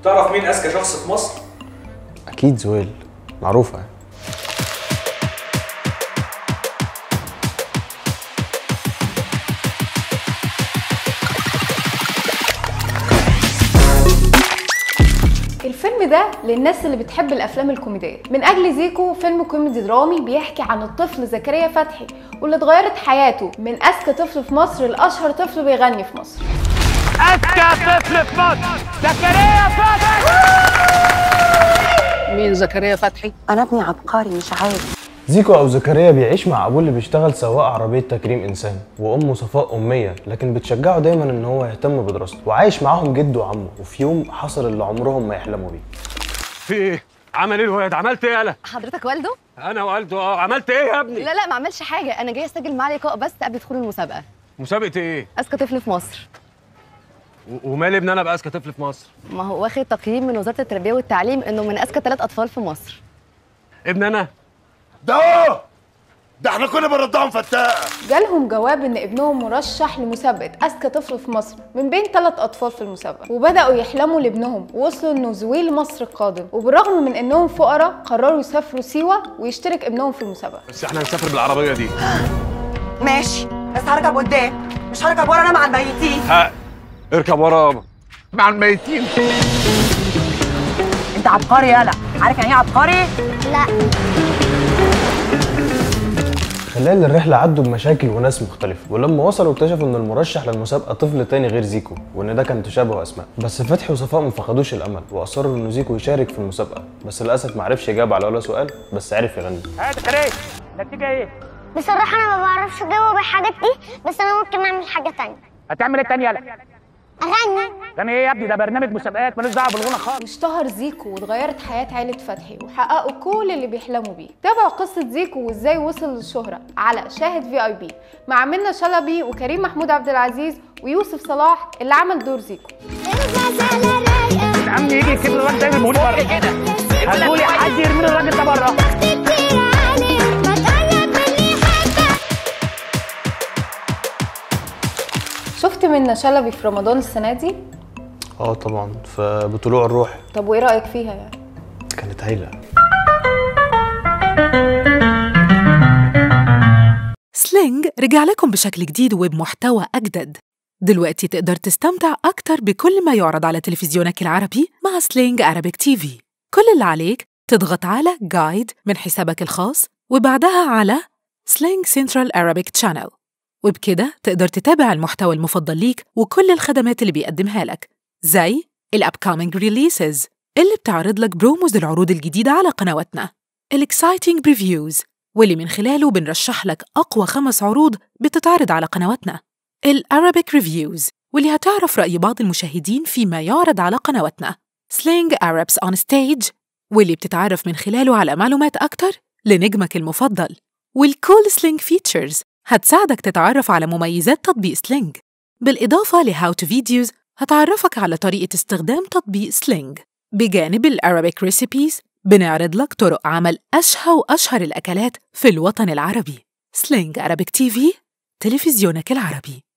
تعرف مين اذكى شخص في مصر اكيد زويل معروفه يعني. الفيلم ده للناس اللي بتحب الافلام الكوميديه من اجل زيكو فيلم كوميدي درامي بيحكي عن الطفل زكريا فتحي واللي اتغيرت حياته من اذكى طفل في مصر لاشهر طفل بيغني في مصر أذكى طفل في مصر زكريا فتحي مين زكريا فتحي؟ انا ابني عبقري مش عارف زيكو او زكريا بيعيش مع ابوه اللي بيشتغل سواق عربيه تكريم انسان وامه صفاء اميه لكن بتشجعه دايما ان هو يهتم بدراسته وعايش معاهم جده وعمه وفي يوم حصل اللي عمرهم ما يحلموا بيه في ايه؟ عمل ايه الواد؟ عملت ايه يالا؟ حضرتك والده؟ انا والده اه عملت ايه يا ابني؟ لا لا ما عملش حاجة أنا جاي أسجل معاه لقاء بس قبل دخول المسابقة مسابقة ايه؟ أذكى طفل في مصر و- ومال ابن انا بقى اذكى طفل في مصر؟ ما هو واخد تقييم من وزارة التربية والتعليم إنه من أذكى ثلاث أطفال في مصر ابن انا؟ ده ده احنا كنا بنرضعهم فتاقه جالهم جواب ان ابنهم مرشح لمسابقه اذكى طفل في مصر من بين ثلاث اطفال في المسابقه وبداوا يحلموا لابنهم ووصلوا انه زويل مصر القادم وبالرغم من انهم فقراء قرروا يسافروا سيوه ويشترك ابنهم في المسابقه بس احنا هنسافر بالعربية دي ماشي بس هركب قدام مش هركب ورا انا مع الميتين ها اركب ورا مع الميتين انت عبقري يالا عارف يعني ايه عبقري خلال الرحله عدوا بمشاكل وناس مختلفه ولما وصلوا اكتشفوا ان المرشح للمسابقه طفل تاني غير زيكو وان ده كان تشابه اسماء بس فتحي وصفاء ما فقدوش الامل واصروا ان زيكو يشارك في المسابقه بس للاسف ما عرفش يجاوب على ولا سؤال بس عرف يغني ها زكريا النتيجة ايه؟ بصراحة أنا ما بعرفش أجاوب الحاجات دي بس أنا ممكن أعمل حاجة تانية هتعمل ايه تاني يالا؟ أغني يعني ايه يا ابني ده برنامج مسابقات ملوش دعوة بالغنى خالص واشتهر زيكو واتغيرت حياة عيلة فتحي وحققوا كل اللي بيحلموا بيه تابعوا قصة زيكو وازاي وصل للشهرة على شاهد في اي بي مع منى شلبي وكريم محمود عبد العزيز ويوسف صلاح اللي عمل دور زيكو العم يجي يكتب الراجل ده يرموني بره كده هتقولي حد يرمي الراجل ده بره شفت منى شلبي في رمضان السنة دي اه طبعا في بطلوع الروح طب وايه رأيك فيها يعني كانت هايله سلينج رجع لكم بشكل جديد وبمحتوى أجدد دلوقتي تقدر تستمتع أكتر بكل ما يعرض على تلفزيونك العربي مع سلينج أرابيك تي في كل اللي عليك تضغط على جايد من حسابك الخاص وبعدها على سلينج سنترال أرابيك تشانل وبكده تقدر تتابع المحتوى المفضل ليك وكل الخدمات اللي بيقدمها لك زي الأبكامينج ريليسز اللي بتعرض لك بروموز العروض الجديدة على قنواتنا الإكسايتنج بريفيوز واللي من خلاله بنرشح لك أقوى خمس عروض بتتعرض على قنواتنا الأرابيك ريفيوز واللي هتعرف رأي بعض المشاهدين فيما يعرض على قنواتنا سلينج Arabs on Stage واللي بتتعرف من خلاله على معلومات أكتر لنجمك المفضل والكول سلينج فيتشرز هتساعدك تتعرف على مميزات تطبيق سلينج بالإضافة لهاو تو فيديوز هتعرفك على طريقة استخدام تطبيق سلينج بجانب الأرابيك ريسيبيز بنعرض لك طرق عمل أشهى وأشهر الأكلات في الوطن العربي سلينج أرابيك تي في تلفزيونك العربي